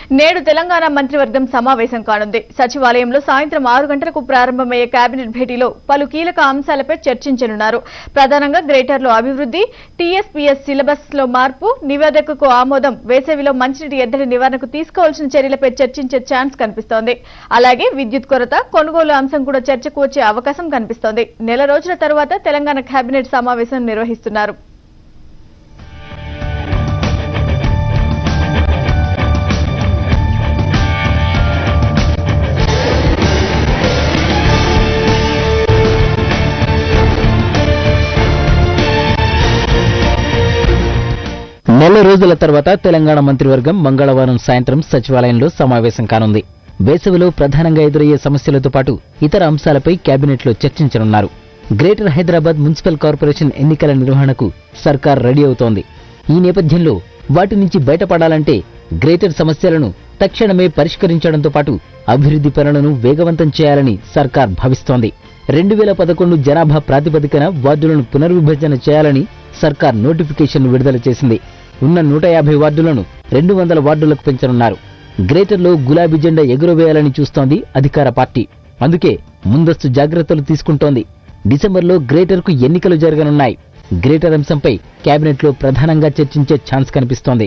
నేడు తెలంగాణ మంత్రివర్గం సమావేశం కానుంది సచివాలయంలో సాయంత్రం ఆరు గంటలకు ప్రారంభమయ్యే కేబినెట్ భేటీలో పలు కీలక అంశాలపై చర్చించనున్నారు ప్రధానంగా గ్రేటర్లో అభివృద్ధి టీఎస్పీఎస్ సిలబస్ లో మార్పు నివేదికకు ఆమోదం వేసవిలో మంచినీటి ఎద్దడి నివారణకు తీసుకోవాల్సిన చర్యలపై చర్చించే ఛాన్స్ కనిపిస్తోంది అలాగే విద్యుత్ కొరత కొనుగోలు అంశం కూడా చర్చకు వచ్చే అవకాశం కనిపిస్తోంది నెల రోజుల తరువాత తెలంగాణ కేబినెట్ సమావేశం నిర్వహిస్తున్నారు నెల రోజుల తర్వాత తెలంగాణ మంత్రివర్గం మంగళవారం సాయంత్రం సచివాలయంలో సమావేశం కానుంది వేసవిలో ప్రధానంగా ఎదురయ్యే సమస్యలతో పాటు ఇతర అంశాలపై కేబినెట్లో చర్చించనున్నారు గ్రేటర్ హైదరాబాద్ మున్సిపల్ కార్పొరేషన్ ఎన్నికల నిర్వహణకు సర్కార్ రెడీ అవుతోంది ఈ నేపథ్యంలో వాటి నుంచి బయటపడాలంటే గ్రేటర్ సమస్యలను తక్షణమే పరిష్కరించడంతో పాటు అభివృద్ధి పనులను వేగవంతం చేయాలని సర్కార్ భావిస్తోంది రెండు వేల పదకొండు జనాభా ప్రాతిపదికన వార్డులను పునర్విభజన చేయాలని సర్కార్ నోటిఫికేషన్ విడుదల చేసింది ఉన్న నూట యాభై వార్డులను రెండు వందల వార్డులకు పెంచనున్నారు గ్రేటర్లో గులాబీ జెండా ఎగురవేయాలని చూస్తోంది అధికార పార్టీ అందుకే ముందస్తు జాగ్రత్తలు తీసుకుంటోంది డిసెంబర్లో గ్రేటర్కు ఎన్నికలు జరగనున్నాయి గ్రేటర్ అంశంపై కేబినెట్లో ప్రధానంగా చర్చించే ఛాన్స్ కనిపిస్తోంది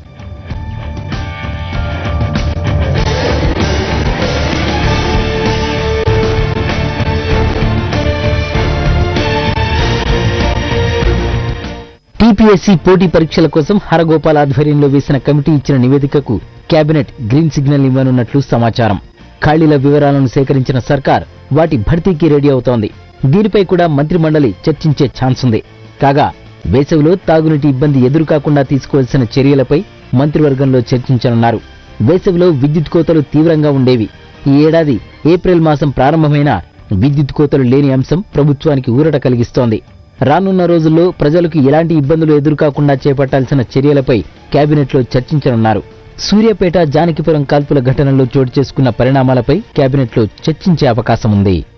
టీపీఎస్సీ పోటీ పరీక్షల కోసం హరగోపాల్ ఆధ్వర్యంలో వేసిన కమిటీ ఇచ్చిన నివేదికకు కేబినెట్ గ్రీన్ సిగ్నల్ ఇవ్వనున్నట్లు సమాచారం ఖాళీల వివరాలను సేకరించిన సర్కార్ వాటి భర్తీకి రెడీ అవుతోంది దీనిపై కూడా మంత్రిమండలి చర్చించే ఛాన్స్ ఉంది కాగా వేసవిలో తాగునీటి ఇబ్బంది ఎదురుకాకుండా తీసుకోవాల్సిన చర్యలపై మంత్రివర్గంలో చర్చించనున్నారు వేసవిలో విద్యుత్ కోతలు తీవ్రంగా ఉండేవి ఈ ఏడాది ఏప్రిల్ మాసం ప్రారంభమైన విద్యుత్ కోతలు లేని అంశం ప్రభుత్వానికి ఊరట కలిగిస్తోంది రానున్న రోజుల్లో ప్రజలకు ఎలాంటి ఇబ్బందులు ఎదురుకాకుండా చేపట్టాల్సిన చర్యలపై కేబినెట్లో చర్చించనున్నారు సూర్యాపేట జానకిపురం కాల్పుల ఘటనలో చోటు చేసుకున్న పరిణామాలపై కేబినెట్లో చర్చించే అవకాశం ఉంది